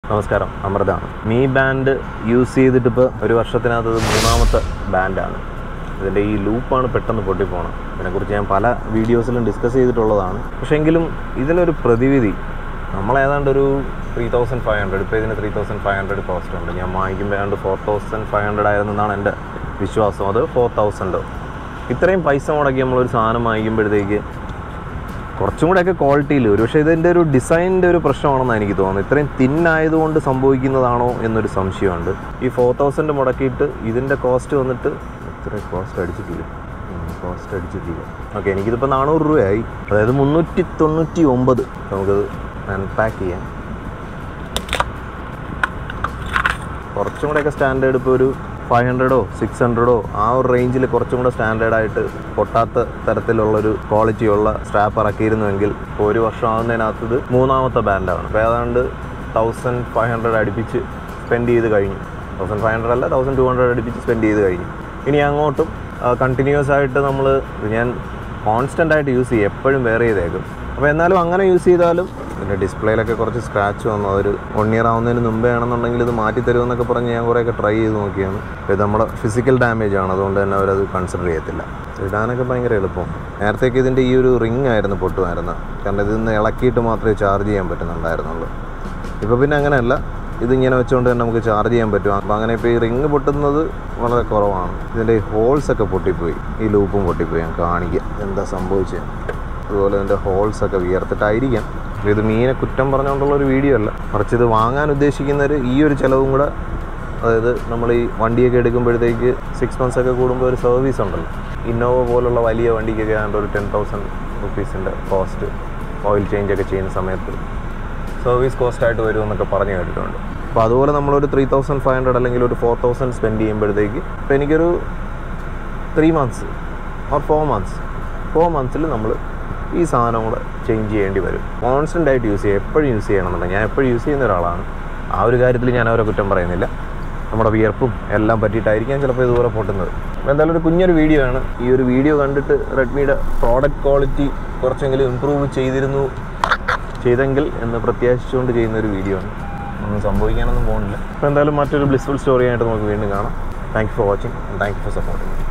നമസ്കാരം അമൃതാണ് me band use ചെയ്തിട്ട് ഇപ്പോൾ ഒരു വർഷത്തിനകത്ത് ഇത് മൂന്നാമത്തെ ബാൻഡാണ് ഇതിൻ്റെ ഈ ലൂപ്പാണ് പെട്ടെന്ന് പൊട്ടിപ്പോണം ഇതിനെക്കുറിച്ച് ഞാൻ പല വീഡിയോസിലും ഡിസ്കസ് ചെയ്തിട്ടുള്ളതാണ് പക്ഷേ എങ്കിലും ഇതിനൊരു പ്രതിവിധി നമ്മൾ ഏതാണ്ട് ഒരു ത്രീ തൗസൻഡ് ഫൈവ് ഹൺഡ്രഡ് ഇപ്പോൾ ഇതിന് three thousand five hundred cost ഉണ്ട് ഞാൻ വാങ്ങിക്കുമ്പോൾ ഏതാണ്ട് ഫോർ തൗസൻഡ് ഫൈവ് ഹൺഡ്രഡ് ആയിരുന്നെന്നാണ് എൻ്റെ വിശ്വാസം അത് ഫോർ തൗസൻഡ് ഇത്രയും പൈസ മുടക്കി നമ്മളൊരു സാധനം വാങ്ങിക്കുമ്പോഴത്തേക്ക് കുറച്ചും കൂടെയൊക്കെ ക്വാളിറ്റിയിൽ ഒരു പക്ഷേ ഇതിൻ്റെ ഒരു ഡിസൈനിൻ്റെ ഒരു പ്രശ്നമാണെന്ന് എനിക്ക് തോന്നുന്നത് ഇത്രയും തിന്നായതുകൊണ്ട് സംഭവിക്കുന്നതാണോ എന്നൊരു സംശയമുണ്ട് ഈ ഫോർ തൗസൻഡ് മുടക്കിയിട്ട് ഇതിൻ്റെ കോസ്റ്റ് വന്നിട്ട് ഇത്രയും കോസ്റ്റ് അടിച്ചിട്ടില്ല കോസ്റ്റ് അടിച്ചിട്ടില്ല ഓക്കെ എനിക്കിതിപ്പോൾ നാനൂറ് രൂപയായി അതായത് മുന്നൂറ്റി തൊണ്ണൂറ്റി ഒമ്പത് നമുക്കത് അൺപാക്ക് ചെയ്യാം കുറച്ചും കൂടെയൊക്കെ സ്റ്റാൻഡേർഡ് ഇപ്പോൾ ഒരു ഫൈവ് ഹൺഡ്രഡോ സിക്സ് ഹൺഡ്രഡോ ആ ഒരു റേഞ്ചിൽ കുറച്ചും കൂടെ സ്റ്റാൻഡേർഡായിട്ട് പൊട്ടാത്ത തരത്തിലുള്ളൊരു ക്വാളിറ്റിയുള്ള സ്ട്രാപ്പ് ഇറക്കിയിരുന്നുവെങ്കിൽ ഇപ്പോൾ ഒരു വർഷം ആകുന്നതിനകത്ത് ഇത് മൂന്നാമത്തെ ബാൻഡാണ് അപ്പോൾ ഏതാണ്ട് തൗസൻഡ് ഫൈവ് ഹൺഡ്രഡ് അടുപ്പിച്ച് സ്പെൻഡ് ചെയ്ത് കഴിഞ്ഞു തൗസൻഡ് ഫൈവ് ഹൺഡ്രഡ് അല്ല തൗസൻഡ് ടു ഹൺഡ്രഡ് അടുപ്പിച്ച് സ്പെൻഡ് ചെയ്ത് കഴിഞ്ഞു ഇനി അങ്ങോട്ടും കണ്ടിന്യൂസ് ആയിട്ട് നമ്മൾ ഞാൻ കോൺസ്റ്റൻ്റ് ആയിട്ട് യൂസ് ചെയ്യും എപ്പോഴും വേറെ ചെയ്തേക്കും അപ്പോൾ എന്നാലും അങ്ങനെ യൂസ് ചെയ്താലും ഇതിൻ്റെ ഡിസ്പ്ലേയിലൊക്കെ കുറച്ച് സ്ക്രാച്ച് വന്നു അതൊരു വൺ ഇയർ ആവുന്നതിന് മുമ്പേ ആണെന്നുണ്ടെങ്കിൽ ഇത് മാറ്റി തരുമെന്നൊക്കെ പറഞ്ഞ് ഞാൻ കുറേയൊക്കെ ട്രൈ ചെയ്ത് നോക്കിയാണ് അപ്പോൾ ഇത് നമ്മുടെ ഫിസിക്കൽ ഡാമേജ് ആണ് അതുകൊണ്ട് തന്നെ അവരത് കൺസിഡർ ചെയ്യത്തില്ല ഇടാനൊക്കെ ഭയങ്കര എളുപ്പം നേരത്തേക്ക് ഇതിൻ്റെ ഈ ഒരു റിംഗ് ആയിരുന്നു പൊട്ടുമായിരുന്നത് കാരണം ഇതിന്ന് ഇളക്കിയിട്ട് മാത്രമേ ചാർജ് ചെയ്യാൻ പറ്റുന്നുണ്ടായിരുന്നുള്ളൂ ഇപ്പോൾ പിന്നെ അങ്ങനെയല്ല ഇതിങ്ങനെ വെച്ചുകൊണ്ട് തന്നെ നമുക്ക് ചാർജ് ചെയ്യാൻ പറ്റും അപ്പോൾ അങ്ങനെ ഇപ്പോൾ ഈ റിങ് പൊട്ടുന്നത് വളരെ കുറവാണ് ഇതിൻ്റെ ഈ ഹോൾസ് ഒക്കെ പൊട്ടിപ്പോയി ഈ ലൂപ്പും പൊട്ടിപ്പോയി ഞാൻ കാണിക്കാം എന്താ സംഭവിച്ചത് അതുപോലെ ഇതിൻ്റെ ഹോൾസ് ഒക്കെ വിയർത്തിട്ടായിരിക്കാം ഇത് മീനെ കുറ്റം പറഞ്ഞുകൊണ്ടുള്ള ഒരു വീഡിയോ അല്ല മറിച്ച് ഇത് വാങ്ങാൻ ഉദ്ദേശിക്കുന്നവർ ഈ ഒരു ചിലവും കൂടെ അതായത് നമ്മൾ ഈ വണ്ടിയൊക്കെ എടുക്കുമ്പോഴത്തേക്ക് സിക്സ് മന്ത്സ് ഒക്കെ കൂടുമ്പോൾ ഒരു സർവീസ് ഉണ്ടല്ലോ ഇന്നോവ പോലുള്ള വലിയ വണ്ടിക്കൊക്കെ ആണ്ട് ഒരു ടെൻ തൗസൻഡ് റുപ്പീസിൻ്റെ കോസ്റ്റ് ഓയിൽ ചേഞ്ച് ഒക്കെ ചെയ്യുന്ന സമയത്ത് സർവീസ് കോസ്റ്റ് ആയിട്ട് വരും എന്നൊക്കെ പറഞ്ഞു കേട്ടിട്ടുണ്ട് അപ്പോൾ അതുപോലെ നമ്മളൊരു ത്രീ തൗസൻഡ് ഫൈവ് ഹൺഡ്രഡ് അല്ലെങ്കിൽ ഒരു ഫോർ തൗസൻഡ് സ്പെൻഡ് ചെയ്യുമ്പോഴത്തേക്ക് ഇപ്പോൾ എനിക്കൊരു three months or four months four മന്ത്സിൽ നമ്മൾ ഈ സാധനം കൂടെ ചേഞ്ച് ചെയ്യേണ്ടി വരും കോൺസ്റ്റൻ്റ് ആയിട്ട് യൂസ് ചെയ്യുക എപ്പോഴും യൂസ് ചെയ്യണമെന്നുണ്ടെങ്കിൽ ഞാൻ എപ്പോഴും യൂസ് ചെയ്യുന്ന ഒരാളാണ് ആ ഒരു കാര്യത്തിൽ ഞാൻ അവരെ കുറ്റം പറയുന്നില്ല നമ്മുടെ വിയർപ്പും എല്ലാം പറ്റിയിട്ടായിരിക്കാം ചിലപ്പോൾ ഇതുപോലെ പൊട്ടുന്നത് അപ്പോൾ എന്തായാലും ഒരു കുഞ്ഞൊരു വീഡിയോ ആണ് ഈ ഒരു വീഡിയോ കണ്ടിട്ട് റെഡ്മിയുടെ പ്രോഡക്റ്റ് ക്വാളിറ്റി കുറച്ചെങ്കിലും ഇമ്പ്രൂവ് ചെയ്തിരുന്നു ചെയ്തെങ്കിൽ എന്ന് പ്രത്യാശിച്ചുകൊണ്ട് ചെയ്യുന്ന ഒരു വീഡിയോ ആണ് ഒന്നും സംഭവിക്കാനൊന്നും പോകുന്നില്ല അപ്പോൾ എന്തായാലും മറ്റൊരു ബ്ലിസ്ഫുൾ സ്റ്റോറി ആയിട്ട് നമുക്ക് വീണ്ടും കാണാം thank you for watching thank you for supporting